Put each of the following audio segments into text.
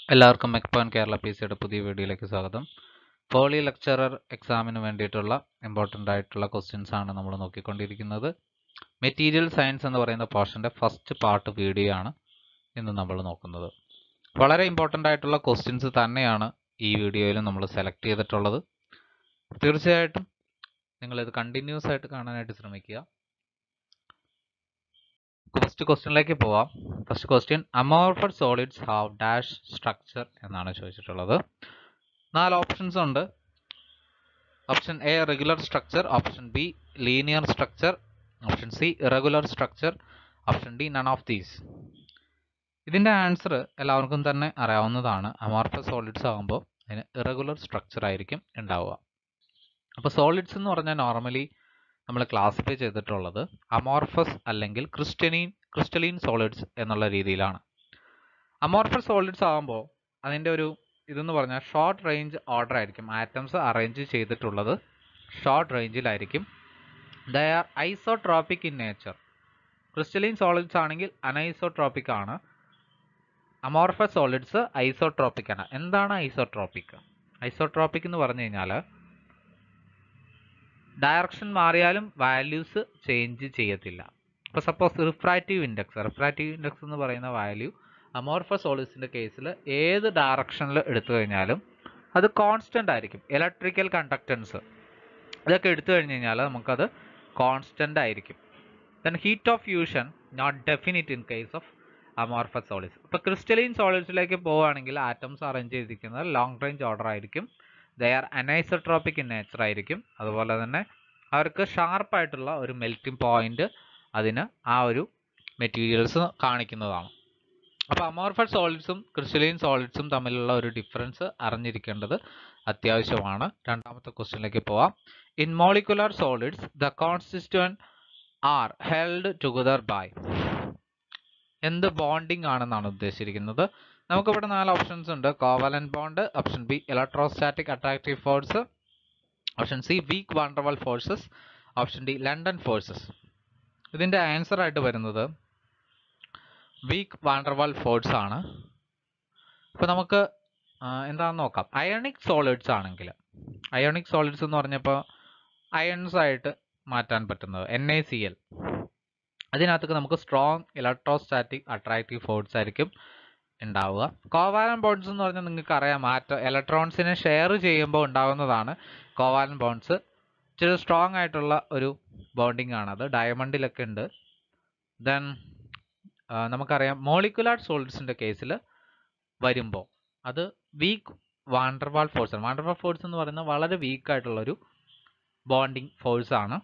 എല്ലാവർക്കും മെക്പോയിന്റ് കേരള പി സിയുടെ പുതിയ വീഡിയോയിലേക്ക് സ്വാഗതം പോളി ലെക്ചറർ എക്സാമിന് വേണ്ടിയിട്ടുള്ള ഇമ്പോർട്ടൻ്റ് ആയിട്ടുള്ള ക്വസ്റ്റ്യൻസ് ആണ് നമ്മൾ നോക്കിക്കൊണ്ടിരിക്കുന്നത് മെറ്റീരിയൽ സയൻസ് എന്ന് പറയുന്ന പോർഷൻ്റെ ഫസ്റ്റ് പാർട്ട് വീഡിയോ ആണ് ഇന്ന് നമ്മൾ നോക്കുന്നത് വളരെ ഇമ്പോർട്ടൻ്റ് ആയിട്ടുള്ള ക്വസ്റ്റ്യൻസ് തന്നെയാണ് ഈ വീഡിയോയിൽ നമ്മൾ സെലക്ട് ചെയ്തിട്ടുള്ളത് തീർച്ചയായിട്ടും നിങ്ങളിത് കണ്ടിന്യൂസ് ആയിട്ട് കാണാനായിട്ട് ശ്രമിക്കുക ഫസ്റ്റ് ക്വസ്റ്റ്യനിലേക്ക് പോവാം first question amorphous solids have dash structure എന്നാണ് ചോദിച്ചിട്ടുള്ളത് നാല് ഓപ്ഷൻസ് ഉണ്ട് option A regular structure option B linear structure option C irregular structure option D none of these ഇതിൻ്റെ ആൻസർ എല്ലാവർക്കും തന്നെ അറിയാവുന്നതാണ് അമോർഫസ് സോളിഡ്സ് ആകുമ്പോൾ അതിന് ഇറഗുലർ സ്ട്രക്ചർ ആയിരിക്കും ഉണ്ടാവുക അപ്പോൾ സോളിഡ്സ് എന്ന് പറഞ്ഞാൽ നോർമലി നമ്മൾ ക്ലാസിഫൈ ചെയ്തിട്ടുള്ളത് അമോർഫസ് അല്ലെങ്കിൽ ക്രിസ്റ്റലീൻ ക്രിസ്റ്റലീൻ സോളിഡ്സ് എന്നുള്ള രീതിയിലാണ് അമോർഫസ് സോളിഡ്സ് ആകുമ്പോൾ അതിൻ്റെ ഒരു ഇതെന്ന് പറഞ്ഞാൽ ഷോർട്ട് റേഞ്ച് ഓർഡർ ആയിരിക്കും ആറ്റംസ് അറേഞ്ച് ചെയ്തിട്ടുള്ളത് ഷോർട്ട് റേഞ്ചിലായിരിക്കും they are isotropic in nature crystalline solids ആണെങ്കിൽ അനൈസോട്രോപ്പിക് ആണ് അമോർഫസ് സോളിഡ്സ് ഐസോട്രോപ്പിക് ആണ് എന്താണ് ഐസോട്രോപ്പിക് ഐസോട്രോപ്പിക് എന്ന് പറഞ്ഞു കഴിഞ്ഞാൽ ഡയറക്ഷൻ മാറിയാലും വാല്യൂസ് ചേഞ്ച് ചെയ്യത്തില്ല ഇപ്പോൾ suppose refractive index refractive index എന്ന് പറയുന്ന വാല്യൂ അമോർഫസ് സോളിഡ്സിൻ്റെ കേസിൽ ഏത് ഡയറക്ഷനിൽ എടുത്തു കഴിഞ്ഞാലും അത് കോൺസ്റ്റൻ്റ് ആയിരിക്കും ഇലക്ട്രിക്കൽ കണ്ടക്റ്റൻസ് ഇതൊക്കെ എടുത്തു കഴിഞ്ഞ് കഴിഞ്ഞാൽ നമുക്കത് കോൺസ്റ്റൻ്റ് ആയിരിക്കും then heat of fusion not definite in case of amorphous solids ഇപ്പോൾ ക്രിസ്റ്റലീൻ സോളിഡ്സിലേക്ക് പോവുകയാണെങ്കിൽ ആറ്റംസ് അറേഞ്ച് ചെയ്തിരിക്കുന്നത് ലോങ് റേഞ്ച് ഓർഡർ ആയിരിക്കും they are anisotropic in nature ആയിരിക്കും അതുപോലെ തന്നെ അവർക്ക് ഷാർപ്പായിട്ടുള്ള ഒരു മെൽറ്റിംഗ് പോയിന്റ് അതിന് ആ ഒരു മെറ്റീരിയൽസ് കാണിക്കുന്നതാണ് അപ്പോൾ അമോർഫസ് സോളിഡ്സും ക്രിസ്റ്റലൈൻ സോളിഡ്സും തമ്മിലുള്ള ഒരു ഡിഫറൻസ് അറിഞ്ഞിരിക്കേണ്ടത് അത്യാവശ്യമാണ് രണ്ടാമത്തെ ക്വസ്റ്റ്യനിലേക്ക് പോവാം in molecular solids the constituent are held together by എന്ത് ബോണ്ടിങ് ആണെന്നാണ് ഉദ്ദേശിച്ചിരിക്കുന്നത് നമുക്കിവിടെ നാല് ഓപ്ഷൻസ് ഉണ്ട് covalent bond option B electrostatic attractive force option C weak van der Waals forces option D London forces ഇതിൻ്റെ ആൻസർ ആയിട്ട് വരുന്നത് വീക്ക് വാണ്ടർവാൾ ഫോഴ്സ് ആണ് അപ്പോൾ നമുക്ക് എന്താണെന്ന് നോക്കാം അയണിക് സോളിഡ്സ് ആണെങ്കിൽ അയോണിക് സോളിഡ്സ് എന്ന് പറഞ്ഞപ്പോൾ അയൺസ് ആയിട്ട് മാറ്റാൻ പറ്റുന്നത് എൻ എ സി എൽ അതിനകത്തേക്ക് നമുക്ക് സ്ട്രോങ് ഇലക്ട്രോസ്റ്റാറ്റിക് അട്രാക്റ്റീവ് ഫോഴ്സ് ആയിരിക്കും ഉണ്ടാവുക കോവാലൻ ബോൺസ് എന്ന് പറഞ്ഞാൽ നിങ്ങൾക്ക് അറിയാം ആറ്റ ഇലക്ട്രോൺസിനെ ഷെയർ ചെയ്യുമ്പോൾ ഉണ്ടാകുന്നതാണ് കോവാലൻ ബോൺസ് ഇച്ചിരി സ്ട്രോങ് ആയിട്ടുള്ള ഒരു ബോണ്ടിങ് ആണ് അത് ഡയമണ്ടിലൊക്കെ ഉണ്ട് ദെൻ നമുക്കറിയാം മോളിക്കുലാർ സോളിഡ്സിൻ്റെ കേസിൽ വരുമ്പോൾ അത് വീക്ക് വാണ്ടർവാൾ ഫോഴ്സ് ആണ് വാണ്ടർവാൾ ഫോഴ്സ് എന്ന് പറയുന്നത് വളരെ വീക്ക് ആയിട്ടുള്ളൊരു ബോണ്ടിങ് ഫോഴ്സ് ആണ്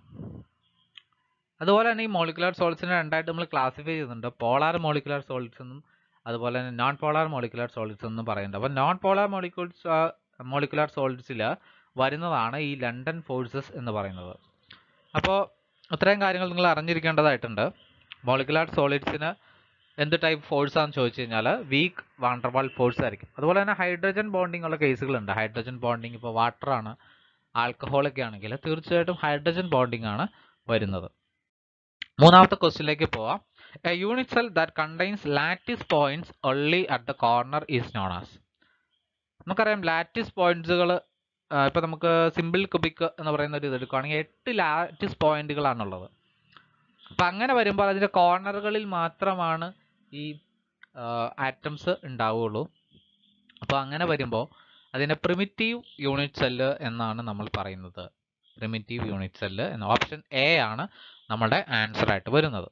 അതുപോലെ തന്നെ ഈ മോളിക്കുലാർ സോളിഡ്സിനെ രണ്ടായിട്ട് നമ്മൾ ക്ലാസിഫൈ ചെയ്യുന്നുണ്ട് പോളാർ മോളിക്കുലാർ സോളിഡ്സ് എന്നും അതുപോലെ തന്നെ നോൺ പോളാർ മോളിക്കുലാർ സോളിഡ്സ് എന്നും പറയുന്നുണ്ട് അപ്പോൾ നോൺ പോളാർ മോളിക്യൂൾസ് മോളിക്കുലാർ സോളിഡ്സിൽ വരുന്നതാണ് ഈ ലണ്ടൻ ഫോഴ്സസ് എന്ന് പറയുന്നത് അപ്പോൾ ഇത്രയും കാര്യങ്ങൾ നിങ്ങൾ അറിഞ്ഞിരിക്കേണ്ടതായിട്ടുണ്ട് മോളിക്കുലാർ സോളിഡ്സിന് എന്ത് ടൈപ്പ് ഫോഴ്സ് ആണെന്ന് ചോദിച്ചു കഴിഞ്ഞാൽ വീക്ക് വാണ്ടർവാൾ ഫോഴ്സ് ആയിരിക്കും അതുപോലെ തന്നെ ഹൈഡ്രജൻ ബോണ്ടിങ് ഉള്ള കേസുകളുണ്ട് ഹൈഡ്രജൻ ബോണ്ടിങ് ഇപ്പോൾ വാട്ടറാണ് ആൽക്കഹോളൊക്കെ ആണെങ്കിൽ തീർച്ചയായിട്ടും ഹൈഡ്രജൻ ബോണ്ടിങ് ആണ് വരുന്നത് മൂന്നാമത്തെ ക്വസ്റ്റ്യനിലേക്ക് പോവാം a unit cell that contains lattice points only at the corner is known as നമുക്കറിയാം ലാറ്റിസ് പോയിന്റ്സുകൾ ഇപ്പോൾ നമുക്ക് സിമ്പിൾ കുബിക് എന്ന് പറയുന്ന ഒരു ഇത് എടുക്കുകയാണെങ്കിൽ എട്ട് ലാറ്റിസ് പോയിന്റുകളാണുള്ളത് അപ്പം അങ്ങനെ വരുമ്പോൾ അതിൻ്റെ കോർണറുകളിൽ മാത്രമാണ് ഈ ആറ്റംസ് ഉണ്ടാവുകയുള്ളൂ അപ്പോൾ അങ്ങനെ വരുമ്പോൾ അതിനെ പ്രിമിറ്റീവ് യൂണിറ്റ് സെല്ല് എന്നാണ് നമ്മൾ പറയുന്നത് പ്രിമിറ്റീവ് യൂണിറ്റ് സെല്ല് എന്ന ഓപ്ഷൻ എ ആണ് നമ്മുടെ ആൻസർ ആയിട്ട് വരുന്നത്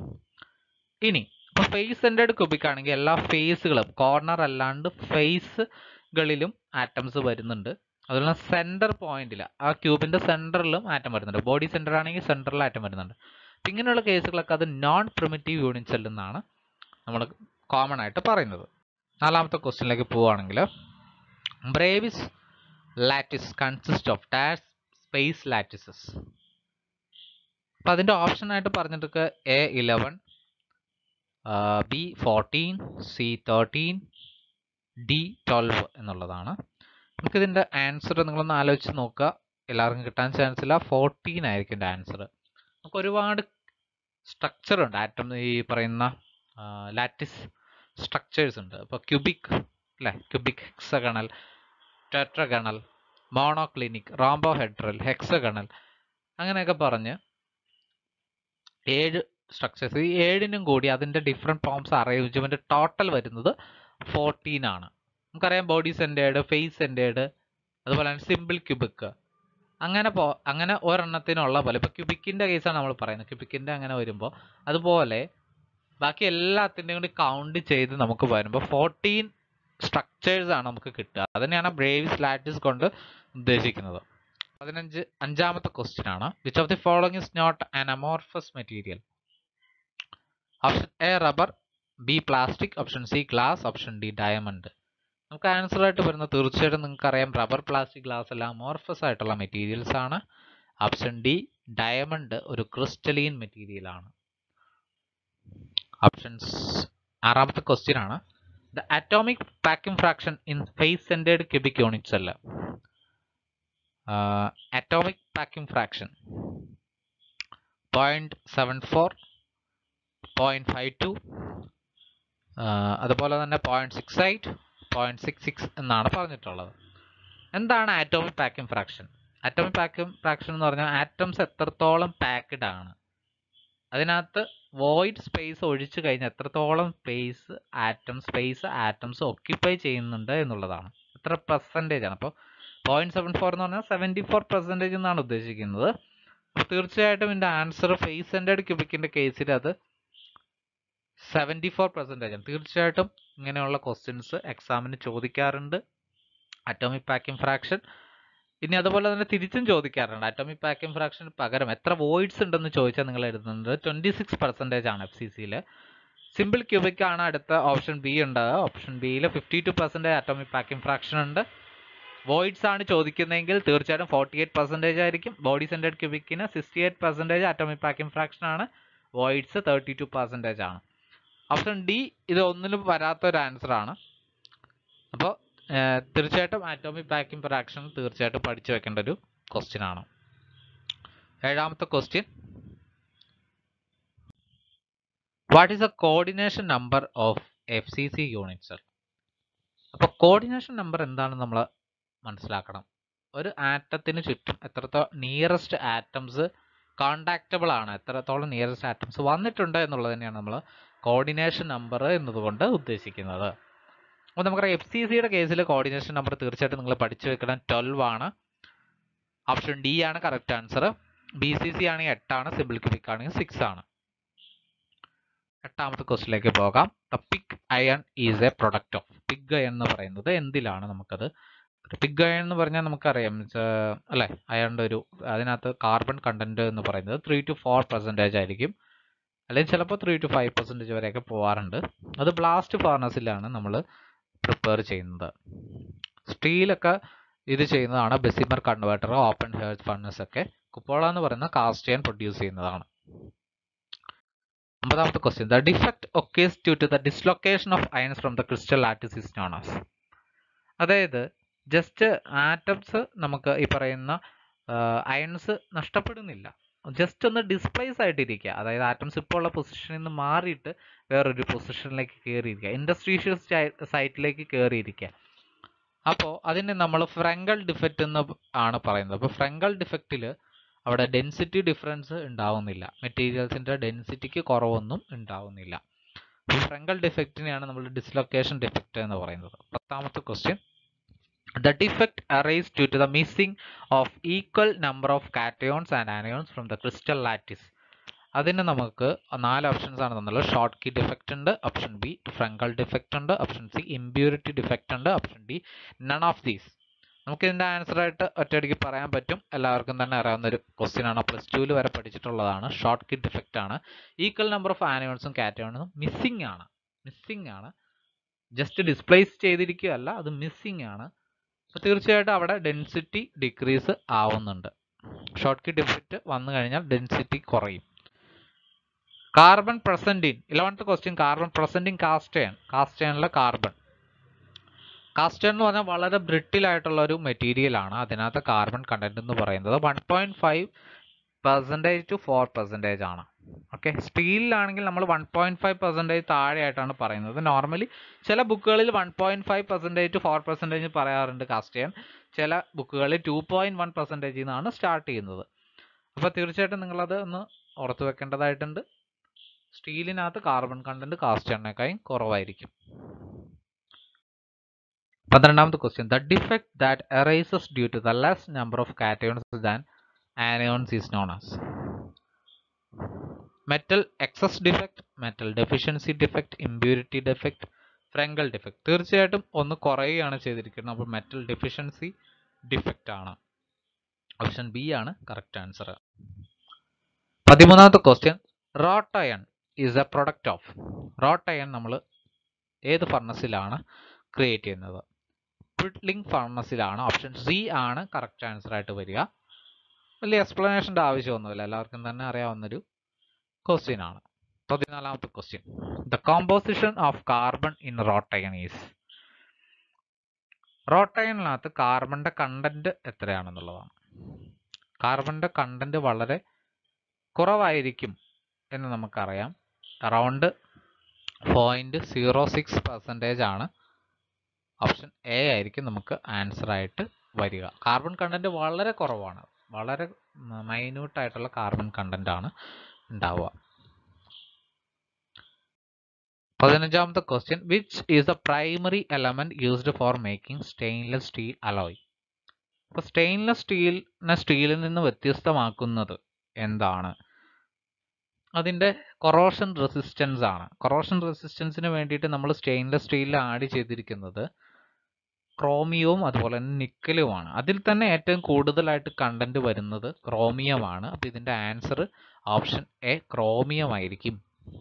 ഇനി ഇപ്പോൾ ഫേസ് സെൻറ്റേഡ് ക്യൂബിക് ആണെങ്കിൽ എല്ലാ ഫേസുകളും കോർണർ അല്ലാണ്ട് ഫേസുകളിലും ആറ്റംസ് വരുന്നുണ്ട് അതുപോലെ സെൻറ്റർ പോയിന്റിൽ ആ ക്യൂബിൻ്റെ സെൻറ്ററിലും ആറ്റം വരുന്നുണ്ട് ബോഡി സെൻറ്റർ ആണെങ്കിൽ സെൻറ്ററിൽ ആറ്റം വരുന്നുണ്ട് അപ്പം ഇങ്ങനെയുള്ള കേസുകളൊക്കെ അത് നോൺ പ്രിമിറ്റീവ് യൂണിറ്റ് സെൽ എന്നാണ് നമ്മൾ കോമൺ ആയിട്ട് പറയുന്നത് നാലാമത്തെ ക്വസ്റ്റ്യനിലേക്ക് പോവുകയാണെങ്കിൽ Bravais lattice consist of dash space lattices അപ്പം അതിൻ്റെ ഓപ്ഷനായിട്ട് പറഞ്ഞിട്ട് A eleven B fourteen C thirteen D twelve എന്നുള്ളതാണ് നമുക്കിതിൻ്റെ ആൻസർ നിങ്ങളൊന്ന് ആലോചിച്ച് നോക്കുക എല്ലാവർക്കും കിട്ടാൻ ചാൻസ് ഇല്ല ഫോർട്ടീൻ ആയിരിക്കും എൻ്റെ ആൻസർ നമുക്ക് ഒരുപാട് സ്ട്രക്ചർ ഉണ്ട് ആറ്റം ഈ പറയുന്ന ലാറ്റിസ് സ്ട്രക്ചേഴ്സ് ഉണ്ട് അപ്പോൾ ക്യൂബിക് അല്ലേ cubic hexagonal tetragonal monoclinic rhombohedral hexagonal അങ്ങനെയൊക്കെ പറഞ്ഞ് ഏഴ് സ്ട്രക്ചേഴ്സ് ഈ ഏഴിനും കൂടി അതിൻ്റെ ഡിഫറെൻറ്റ് ഫോംസ് അറേഞ്ച്മെൻറ്റ് ടോട്ടൽ വരുന്നത് ഫോർട്ടീൻ ആണ് നമുക്കറിയാം ബോഡി സെൻറ്റേഡ് ഫേസ് സെൻറ്റേഡ് അതുപോലെ തന്നെ സിമ്പിൾ ക്യൂബിക് അങ്ങനെ പോ അങ്ങനെ ഒരെണ്ണത്തിനുള്ള പോലെ ഇപ്പോൾ ക്യൂബിക്കിൻ്റെ കേസാണ് നമ്മൾ പറയുന്നത് ക്യൂബിക്കിൻ്റെ അങ്ങനെ വരുമ്പോൾ അതുപോലെ ബാക്കി എല്ലാത്തിൻ്റെയും കൂടി കൗണ്ട് ചെയ്ത് നമുക്ക് വരുമ്പോൾ ഫോർട്ടീൻ സ്ട്രക്ചേഴ്സ് ആണ് നമുക്ക് കിട്ടുക അതിനെയാണ് ബ്രേവിസ് ലാറ്റിസ് കൊണ്ട് ഉദ്ദേശിക്കുന്നത് പതിനഞ്ച് അഞ്ചാമത്തെ ക്വസ്റ്റ്യൻ ആണ് which of the following is not an amorphous material option A rubber B plastic option C glass option D diamond നമുക്ക് ആൻസർ ആയിട്ട് വരുന്ന തീർച്ചയായിട്ടും നിങ്ങൾക്ക് അറിയാം റബ്ബർ പ്ലാസ്റ്റിക് ഗ്ലാസ് എല്ലാം അമോർഫസ് ആയിട്ടുള്ള മെറ്റീരിയൽസ് ആണ് ഓപ്ഷൻ ഡി ഡയമണ്ട് ഒരു ക്രിസ്റ്റലീൻ മെറ്റീരിയൽ ആണ് ഓപ്ഷൻസ് ആറാമത്തെ ക്വസ്റ്റ്യൻ ആണ് the atomic packing fraction in face centred cubic units അല്ല atomic packing fraction point seven four point five two അതുപോലെ തന്നെ point six eight point six six എന്നാണ് പറഞ്ഞിട്ടുള്ളത് എന്താണ് atomic packing fraction atomic packing fraction എന്ന് പറഞ്ഞാൽ atoms എത്രത്തോളം packed ആണ് അതിനകത്ത് വോയിഡ് സ്പേസ് ഒഴിച്ചു കഴിഞ്ഞാൽ എത്രത്തോളം space atom space atoms occupy ചെയ്യുന്നുണ്ട് എന്നുള്ളതാണ് എത്ര പെർസെൻറ്റേജ് ആണ് അപ്പോൾ പോയിന്റ് സെവൻ ഫോർ എന്ന് പറഞ്ഞാൽ സെവൻറ്റി ഫോർ പെർസെൻറ്റേജ് എന്നാണ് ഉദ്ദേശിക്കുന്നത് അപ്പോൾ തീർച്ചയായിട്ടും ഇതിൻ്റെ ആൻസർ ഫേസ് സെൻറ്റേഡ് ക്യൂബിക്കിൻ്റെ കേസിൽ അത് സെവൻറ്റി ഫോർ പെർസെൻറ്റേജ് ആണ് തീർച്ചയായിട്ടും ഇങ്ങനെയുള്ള ക്വസ്റ്റ്യൻസ് എക്സാമിന് ചോദിക്കാറുണ്ട് അറ്റോമിക് പാക്കിംഗ് ഫ്രാക്ഷൻ ഇനി അതുപോലെ തന്നെ തിരിച്ചും ചോദിക്കാറുണ്ട് അറ്റോമിക് പാക്കിംഗ് ഫ്രാക്ഷൻ പകരം എത്ര വോയിഡ്സ് ഉണ്ടെന്ന് ചോദിച്ചാൽ നിങ്ങൾ എഴുതുന്നത് ട്വൻറ്റി സിക്സ് പെർസെൻറ്റേജ് ആണ് എഫ് സി സിയിൽ സിമ്പിൾ ക്യൂബിക് ആണ് അടുത്ത ഓപ്ഷൻ ബി ഉണ്ട് ഓപ്ഷൻ ബിയിൽ fifty two percentage atomic packing fraction ഉണ്ട് വോയിഡ്സ് ആണ് ചോദിക്കുന്നതെങ്കിൽ തീർച്ചയായിട്ടും ഫോർട്ടി എയ്റ്റ് പെർസെൻറ്റേജ് ആയിരിക്കും ബോഡി സെൻറ്റേഡ് ക്യൂബിക്കിന് sixty eight percentage atomic packing fraction ആണ് വോയിഡ്സ് തേർട്ടി ടു പെർസെൻറ്റേജ് ആണ് ഓപ്ഷൻ ഡി ഇത് ഒന്നിനും വരാത്ത ഒരു ആൻസർ ആണ് അപ്പോൾ തീർച്ചയായിട്ടും ആറ്റോമിക് പാക്കിംഗ് ഫ്രാക്ഷൻ തീർച്ചയായിട്ടും പഠിച്ചു വെക്കേണ്ട ഒരു ക്വസ്റ്റ്യൻ ആണ് ഏഴാമത്തെ question what is a coordination number of F C C units അപ്പോൾ കോർഡിനേഷൻ നമ്പർ എന്താണെന്ന് നമ്മൾ മനസ്സിലാക്കണം ഒരു ആറ്റത്തിന് ചുറ്റും എത്രത്തോളം നിയറസ്റ്റ് ആറ്റംസ് കോണ്ടാക്റ്റബിൾ ആണ് എത്രത്തോളം നിയറസ്റ്റ് ആറ്റംസ് വന്നിട്ടുണ്ട് എന്നുള്ളത് തന്നെയാണ് നമ്മൾ കോർഡിനേഷൻ നമ്പർ എന്നതുകൊണ്ട് ഉദ്ദേശിക്കുന്നത് അപ്പോൾ നമുക്കറിയാം എഫ് സി സിയുടെ കേസിൽ കോർഡിനേഷൻ നമ്പർ തീർച്ചയായിട്ടും നിങ്ങൾ പഠിച്ചു വെക്കണം ട്വൽവ് ആണ് ഓപ്ഷൻ ഡി ആണ് correct answer B C C ആണെങ്കിൽ എട്ടാണ് സിമ്പിൾ ക്യൂബിക് ആണെങ്കിൽ സിക്സ് ആണ് എട്ടാമത്തെ ക്വസ്റ്റിലേക്ക് പോകാം the pig iron is a product of pig iron എന്ന് പറയുന്നത് എന്തിലാണ് നമുക്കത് പിഗ് അയൺ എന്ന് പറഞ്ഞാൽ നമുക്കറിയാം അല്ലേ അയണിൻ്റെ ഒരു അതിനകത്ത് കാർബൺ കണ്ടന്റ് എന്ന് പറയുന്നത് ത്രീ ടു ഫോർ പെർസെൻറ്റേജ് ആയിരിക്കും അല്ലെങ്കിൽ ചിലപ്പോൾ ത്രീ ടു ഫൈവ് പെർസെൻറ്റേജ് വരെയൊക്കെ പോകാറുണ്ട് അത് ബ്ലാസ്റ്റ് ഫാർണസിലാണ് നമ്മൾ പ്രിപ്പയർ ചെയ്യുന്നത് സ്റ്റീലൊക്കെ ഇത് ചെയ്യുന്നതാണ് Bessemer converter open hearth furnace ഒക്കെ കുപ്പോള എന്ന് പറയുന്ന കാസ്റ്റ് അയൺ പ്രൊഡ്യൂസ് ചെയ്യുന്നതാണ് ഒമ്പതാമത്തെ question the defect occurs due to the dislocation of ions from the crystal lattice is known as അതായത് ജസ്റ്റ് ആറ്റംസ് നമുക്ക് ഈ പറയുന്ന അയൺസ് നഷ്ടപ്പെടുന്നില്ല ജസ്റ്റ് ഒന്ന് ഡിസ്പ്ലേസ് ആയിട്ടിരിക്കുക അതായത് ആറ്റംസ് ഇപ്പോൾ ഉള്ള പൊസിഷനിൽ നിന്ന് മാറിയിട്ട് വേറൊരു പൊസിഷനിലേക്ക് കയറിയിരിക്കുക ഇൻഡസ്ട്രീഷ്യസ് സൈറ്റിലേക്ക് കയറിയിരിക്കുക അപ്പോൾ അതിന് നമ്മൾ ഫ്രങ്കൽ ഡിഫക്റ്റ് എന്ന് ആണ് പറയുന്നത് അപ്പോൾ ഫ്രങ്കൽ ഡിഫക്റ്റിൽ അവിടെ ഡെൻസിറ്റി ഡിഫറൻസ് ഉണ്ടാവുന്നില്ല മെറ്റീരിയൽസിൻ്റെ ഡെൻസിറ്റിക്ക് കുറവൊന്നും ഉണ്ടാവുന്നില്ല അപ്പോൾ ഫ്രങ്കൽ ഡിഫക്റ്റിനെയാണ് നമ്മൾ ഡിസ്ലൊക്കേഷൻ ഡിഫക്റ്റ് എന്ന് പറയുന്നത് പത്താമത്തെ question The defect arises due to the missing of equal number of cations and anions from the crystal lattice. അതിന് നമുക്ക് നാല് ഓപ്ഷൻസ് ആണ് തന്നുള്ളത് ഷോർട്ട് കീ ഡിഫക്റ്റ് ഉണ്ട് ഓപ്ഷൻ ബി ഫ്രങ്കൽ ഡിഫക്റ്റ് ഉണ്ട് ഓപ്ഷൻ സി ഇമ്പ്യൂരിറ്റി ഡിഫക്റ്റ് ഉണ്ട് option D none of these നമുക്ക് ഇതിൻ്റെ ആൻസർ ആയിട്ട് ഒറ്റയടിക്ക് പറയാൻ പറ്റും എല്ലാവർക്കും തന്നെ അറിയാവുന്ന ഒരു ക്വസ്റ്റ്യൻ ആണ് പ്ലസ് ടുവിൽ വരെ പഠിച്ചിട്ടുള്ളതാണ് ഷോർട്ട് കീ ഡിഫക്റ്റ് ആണ് ഈക്വൽ നമ്പർ ഓഫ് ആനിയോൺസും കാറ്റയോൺസും മിസ്സിംഗ് ആണ് മിസ്സിംഗ് ആണ് ജസ്റ്റ് ഡിസ്പ്ലേസ് ചെയ്തിരിക്കുകയല്ല അത് മിസ്സിംഗ് ആണ് അപ്പോൾ തീർച്ചയായിട്ടും അവിടെ ഡെൻസിറ്റി ഡിക്രീസ് ആവുന്നുണ്ട് ഷോർട്ട് കീ ഡിഫക്റ്റ് വന്നു കഴിഞ്ഞാൽ ഡെൻസിറ്റി കുറയും carbon present in eleventh question carbon present in cast iron കാസ്റ്റേണിലെ കാർബൺ കാസ്റ്റേൺ എന്ന് പറഞ്ഞാൽ വളരെ ബ്രിട്ടിൽ ആയിട്ടുള്ള ഒരു മെറ്റീരിയൽ ആണ് അതിനകത്ത് കാർബൺ കണ്ടന്റ് എന്ന് പറയുന്നത് one point five percentage to four percentage ആണ് ഓക്കെ സ്റ്റീലിലാണെങ്കിൽ നമ്മൾ വൺ പോയിന്റ് ഫൈവ് പെർസെൻറ്റേജ് താഴെയായിട്ടാണ് പറയുന്നത് നോർമലി ചില ബുക്കുകളിൽ one point five percentage to four percentage പറയാറുണ്ട് കാസ്റ്റ് ചെയ്യാൻ ചില ബുക്കുകളിൽ ടു പോയിന്റ് വൺ പെർസെൻറ്റേജിൽ നിന്നാണ് സ്റ്റാർട്ട് ചെയ്യുന്നത് അപ്പോൾ തീർച്ചയായിട്ടും നിങ്ങളത് ഒന്ന് ഓർത്ത് വെക്കേണ്ടതായിട്ടുണ്ട് സ്റ്റീലിനകത്ത് കാർബൺ കണ്ടന്റ് കാസ്റ്റ് എണ്ണേക്കായും കുറവായിരിക്കും പന്ത്രണ്ടാമത്തെ question the defect that arises due to the less number of cations than anions is known as metal excess defect metal deficiency defect impurity defect Frenkel defect തീർച്ചയായിട്ടും ഒന്ന് കുറയുകയാണ് ചെയ്തിരിക്കുന്നത് അപ്പോൾ മെറ്റൽ ഡെഫിഷ്യൻസി ഡിഫക്റ്റ് ആണ് option B ആണ് correct answer പതിമൂന്നാമത്തെ question wrought iron is a product of wrought iron നമ്മൾ ഏത് ഫർണസിലാണ് ക്രിയേറ്റ് ചെയ്യുന്നത് പ്രിഡ്ലിംഗ് ഫർണസിലാണ് ഓപ്ഷൻ സി ആണ് കറക്റ്റ് ആൻസർ ആയിട്ട് വരിക വലിയ എക്സ്പ്ലനേഷൻ്റെ ആവശ്യമൊന്നുമില്ല എല്ലാവർക്കും തന്നെ അറിയാവുന്നൊരു ക്വസ്റ്റ്യൻ ആണ് പതിനാലാമത്തെ question the composition of carbon in wrought iron is റോട്ടയണിനകത്ത് കാർബണിന്റെ കണ്ടന്റ് എത്രയാണെന്നുള്ളതാണ് കാർബണിന്റെ കണ്ടന്റ് വളരെ കുറവായിരിക്കും എന്ന് നമുക്കറിയാം around point zero six percentage ആണ് ഓപ്ഷൻ എ ആയിരിക്കും നമുക്ക് ആൻസർ ആയിട്ട് വരിക കാർബൺ കണ്ടന്റ് വളരെ കുറവാണ് വളരെ മൈന്യൂട്ട് ആയിട്ടുള്ള കാർബൺ കണ്ടന്റ് ആണ് ഉണ്ടാവുക പതിനഞ്ചാമത്തെ question which is the primary element used for making stainless steel alloy അപ്പോൾ സ്റ്റെയിൻലെസ് സ്റ്റീലിനെ സ്റ്റീലിൽ നിന്ന് വ്യത്യസ്തമാക്കുന്നത് എന്താണ് അതിൻ്റെ കൊറോഷൻ റെസിസ്റ്റൻസ് ആണ് കൊറോഷൻ റെസിസ്റ്റൻസിന് വേണ്ടിയിട്ട് നമ്മൾ സ്റ്റെയിൻലെസ് സ്റ്റീലിൽ ആഡ് ചെയ്തിരിക്കുന്നത് ക്രോമിയവും അതുപോലെ തന്നെ നിക്കലുമാണ് അതിൽ തന്നെ ഏറ്റവും കൂടുതലായിട്ട് കണ്ടന്റ് വരുന്നത് ക്രോമിയമാണ് അപ്പോൾ ഇതിൻ്റെ ആൻസർ ഓപ്ഷൻ എ ക്രോമിയം ആയിരിക്കും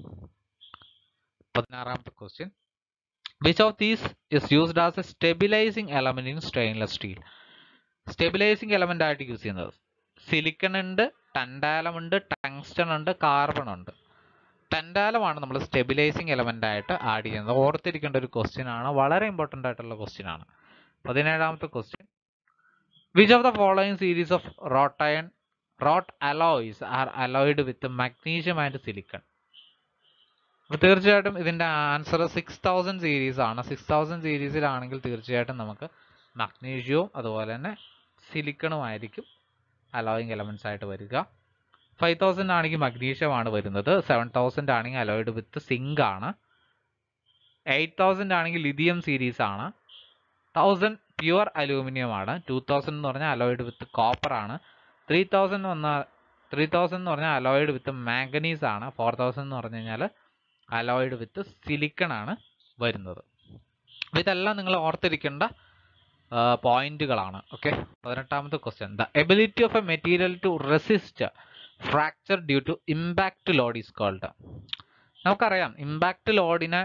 പതിനാറാമത്തെ question which of these is used as a stabilising element in stainless steel stabilising element ആയിട്ട് യൂസ് ചെയ്യുന്നത് സിലിക്കൺ ഉണ്ട് ടൻഡാലം ഉണ്ട് ടങ്സ്റ്റൺ ഉണ്ട് കാർബൺ ഉണ്ട് ടെൻഡാലമാണ് നമ്മൾ സ്റ്റെബിലൈസിങ് എലമെന്റ് ആയിട്ട് ആഡ് ചെയ്യുന്നത് ഓർത്തിരിക്കേണ്ട ഒരു ക്വസ്റ്റ്യൻ ആണ് വളരെ ഇമ്പോർട്ടൻ്റ് ആയിട്ടുള്ള ക്വസ്റ്റ്യൻ ആണ് പതിനേഴാമത്തെ question which of the following series of wrought iron wrought alloys are alloyed with magnesium and silicon അപ്പോൾ തീർച്ചയായിട്ടും ഇതിൻ്റെ ആൻസർ സിക്സ് തൗസൻഡ് സീരീസ് ആണ് സിക്സ് തൗസൻഡ് സീരീസിലാണെങ്കിൽ തീർച്ചയായിട്ടും നമുക്ക് മഗ്നീഷ്യവും അതുപോലെ തന്നെ സിലിക്കണും ആയിരിക്കും അലോയിങ് എലമെന്റ്സ് ആയിട്ട് വരിക ഫൈവ് തൗസൻഡ് ആണെങ്കിൽ മഗ്നീഷ്യം ആണ് വരുന്നത് സെവൻ തൗസൻഡ് ആണെങ്കിൽ അലോയിഡ് വിത്ത് സിങ്ക് ആണ് എയ്റ്റ് തൗസൻഡ് ആണെങ്കിൽ ലിഥിയം സീരീസ് ആണ് തൗസൻഡ് പ്യുവർ അലൂമിനിയം ആണ് ടു തൗസൻഡ് എന്ന് പറഞ്ഞാൽ അലോയിഡ് വിത്ത് കോപ്പർ ആണ് ത്രീ തൗസൻഡ് വന്ന ത്രീ തൗസൻഡ് എന്ന് പറഞ്ഞാൽ അലോയിഡ് വിത്ത് മാംഗനീസ് ആണ് ഫോർ തൗസൻഡ് എന്ന് പറഞ്ഞു കഴിഞ്ഞാൽ അലോയിഡ് വിത്ത് സിലിക്കൺ ആണ് വരുന്നത് അപ്പോൾ ഇതെല്ലാം നിങ്ങൾ ഓർത്തിരിക്കേണ്ട പോയിന്റുകളാണ് ഓക്കെ പതിനെട്ടാമത്തെ question the ability of a material to resist fracture due to impact load is called നമുക്കറിയാം ഇമ്പാക്ട് ലോഡിനെ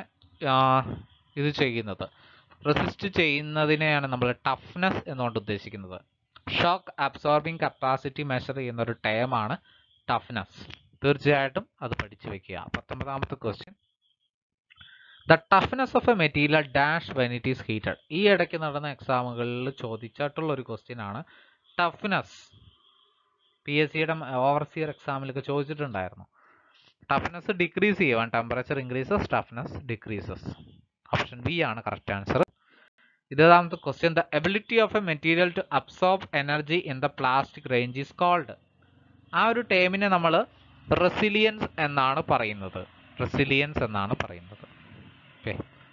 ഇത് ചെയ്യുന്നത് റെസിസ്റ്റ് ചെയ്യുന്നതിനെയാണ് നമ്മൾ ടഫ്നെസ് എന്നുകൊണ്ട് ഉദ്ദേശിക്കുന്നത് ഷോക്ക് അബ്സോർബിംഗ് കപ്പാസിറ്റി മെഷർ ചെയ്യുന്ന ഒരു ടേമാണ് ടഫ്നെസ് തീർച്ചയായിട്ടും അത് പഠിച്ചു വെക്കുക പത്തൊമ്പതാമത്തെ question the toughness of a material dash when it is heated ഈ ഇടയ്ക്ക് നടന്ന എക്സാമുകളിൽ ചോദിച്ചിട്ടുള്ള ഒരു ക്വസ്റ്റ്യൻ ആണ് ടഫ്നെസ് പി എസ് സിയുടെ ഓവർസിയർ എക്സാമിലൊക്കെ ചോദിച്ചിട്ടുണ്ടായിരുന്നു ടഫ്നെസ് ഡിക്രീസ് ചെയ്യുവാൻ temperature increases toughness decreases option B ആണ് കറക്റ്റ് ആൻസർ ഇരുപതാമത്തെ question the ability of a material to absorb energy in the plastic range is called ആ ഒരു ടേമിനെ നമ്മൾ റെസിലിയൻസ് എന്നാണ് പറയുന്നത് റെസിലിയൻസ് എന്നാണ് പറയുന്നത് ഓക്കെ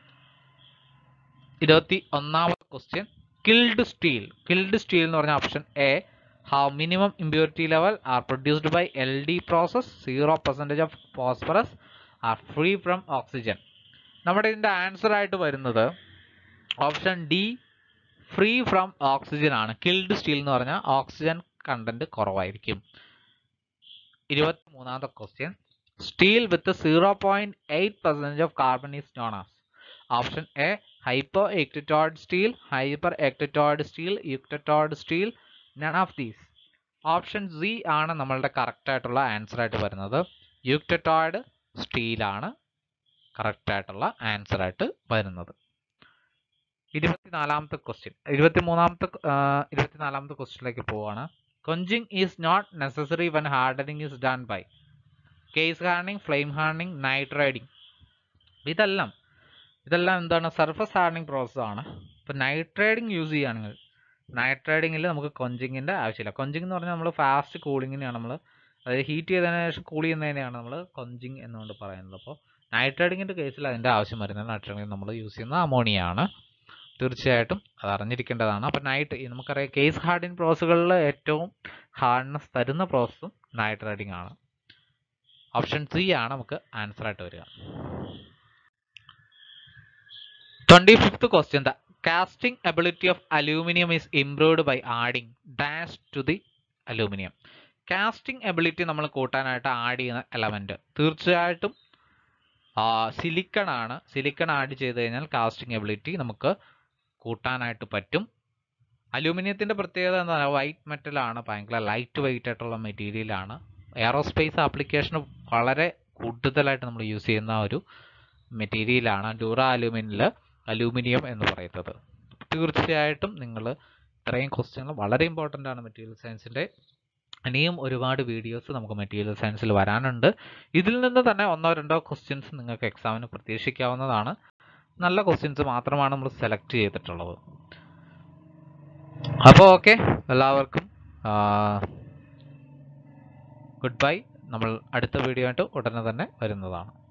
ഇരുപത്തി ഒന്നാമത്തെ question killed steel killed steel എന്ന് പറഞ്ഞ option A how minimum impurity level are produced by L D process zero percentage of phosphorus are free from oxygen നമ്മുടെ ഇതിൻ്റെ ആൻസർ ആയിട്ട് വരുന്നത് option D free from oxygen ആണ് killed steel എന്ന് പറഞ്ഞാൽ oxygen content കുറവായിരിക്കും ഇരുപത്തി മൂന്നാമത്തെ question steel with zero point eight percentage of carbon is known as option A hypo eutectoid steel hyper എക്ടറ്റോയിഡ് steel eutectoid steel none of these option C ആണ് നമ്മളുടെ correct ആയിട്ടുള്ള answer ആയിട്ട് വരുന്നത് യുക്ടറ്റോയിഡ് സ്റ്റീലാണ് കറക്റ്റ് ആയിട്ടുള്ള answer ആയിട്ട് വരുന്നത് ഇരുപത്തിനാലാമത്തെ ക്വസ്റ്റ്യൻ ഇരുപത്തി മൂന്നാമത്തെ ഇരുപത്തിനാലാമത്തെ ക്വസ്റ്റ്യനിലേക്ക് പോവാണ് quenching is not necessary when hardening is done by case hardening flame hardening nitriding ഇതെല്ലാം ഇതെല്ലാം എന്താണ് സർഫസ് ഹാർണിങ് പ്രോസസ്സാണ് ഇപ്പോൾ നൈറ്റ് റൈഡിങ് യൂസ് ചെയ്യുകയാണെങ്കിൽ നൈറ്റ് റൈഡിങ്ങിൽ നമുക്ക് കൊഞ്ചിങ്ങിൻ്റെ ആവശ്യമില്ല കൊഞ്ചിങ് എന്ന് പറഞ്ഞാൽ നമ്മൾ ഫാസ്റ്റ് കൂളിങ്ങിനെയാണ് നമ്മൾ അതായത് ഹീറ്റ് ചെയ്തതിന് ശേഷം കൂൾ ചെയ്യുന്നതിനെയാണ് നമ്മൾ കൊഞ്ചിങ് എന്നുകൊണ്ട് പറയുന്നത് അപ്പോൾ നൈറ്റ് റൈഡിങ്ങിൻ്റെ കേസിൽ അതിൻ്റെ ആവശ്യം വരുന്നത് നൈറ്റ് റൈഡിങ് നമ്മൾ യൂസ് ചെയ്യുന്ന അമോണിയാണ് തീർച്ചയായിട്ടും അത് അറിഞ്ഞിരിക്കേണ്ടതാണ് അപ്പോൾ നൈറ്റ് നമുക്കറിയാം കേസ് ഹാർഡിങ് പ്രോസസ്സുകളിൽ ഏറ്റവും ഹാർഡ്നെസ് തരുന്ന പ്രോസസ്സും നൈറ്റ് റൈഡിങ് ആണ് ഓപ്ഷൻ സി ആണ് നമുക്ക് ആൻസർ ആയിട്ട് വരിക twenty fifth question the casting ability of aluminium is improved by adding dash to the aluminium casting ability നമ്മൾ കൂട്ടാനായിട്ട് ആഡ് ചെയ്യുന്ന എലമെൻറ്റ് തീർച്ചയായിട്ടും സിലിക്കൺ ആണ് സിലിക്കൺ ആഡ് ചെയ്ത് കഴിഞ്ഞാൽ കാസ്റ്റിംഗ് എബിലിറ്റി നമുക്ക് കൂട്ടാനായിട്ട് പറ്റും അലൂമിനിയത്തിൻ്റെ പ്രത്യേകത എന്താ പറയുക വൈറ്റ് മെറ്റലാണ് ഭയങ്കര ലൈറ്റ് വെയിറ്റ് ആയിട്ടുള്ള മെറ്റീരിയലാണ് എയറോസ്പേസ് ആപ്ലിക്കേഷന് വളരെ കൂടുതലായിട്ട് നമ്മൾ യൂസ് ചെയ്യുന്ന ഒരു മെറ്റീരിയലാണ് ഡ്യൂറ അലൂമിനിയിൽ അലൂമിനിയം എന്ന് പറയുന്നത് തീർച്ചയായിട്ടും നിങ്ങൾ ഇത്രയും ക്വസ്റ്റ്യങ്ങൾ വളരെ ഇമ്പോർട്ടൻ്റ് ആണ് മെറ്റീരിയൽ സയൻസിൻ്റെ ഇനിയും ഒരുപാട് വീഡിയോസ് നമുക്ക് മെറ്റീരിയൽ സയൻസിൽ വരാനുണ്ട് ഇതിൽ നിന്ന് തന്നെ ഒന്നോ രണ്ടോ ക്വസ്റ്റ്യൻസ് നിങ്ങൾക്ക് എക്സാമിന് പ്രതീക്ഷിക്കാവുന്നതാണ് നല്ല ക്വസ്റ്റ്യൻസ് മാത്രമാണ് നമ്മൾ സെലക്ട് ചെയ്തിട്ടുള്ളത് അപ്പോൾ ഓക്കെ എല്ലാവർക്കും ഗുഡ് ബൈ നമ്മൾ അടുത്ത വീഡിയോ ആയിട്ട് ഉടനെ തന്നെ വരുന്നതാണ്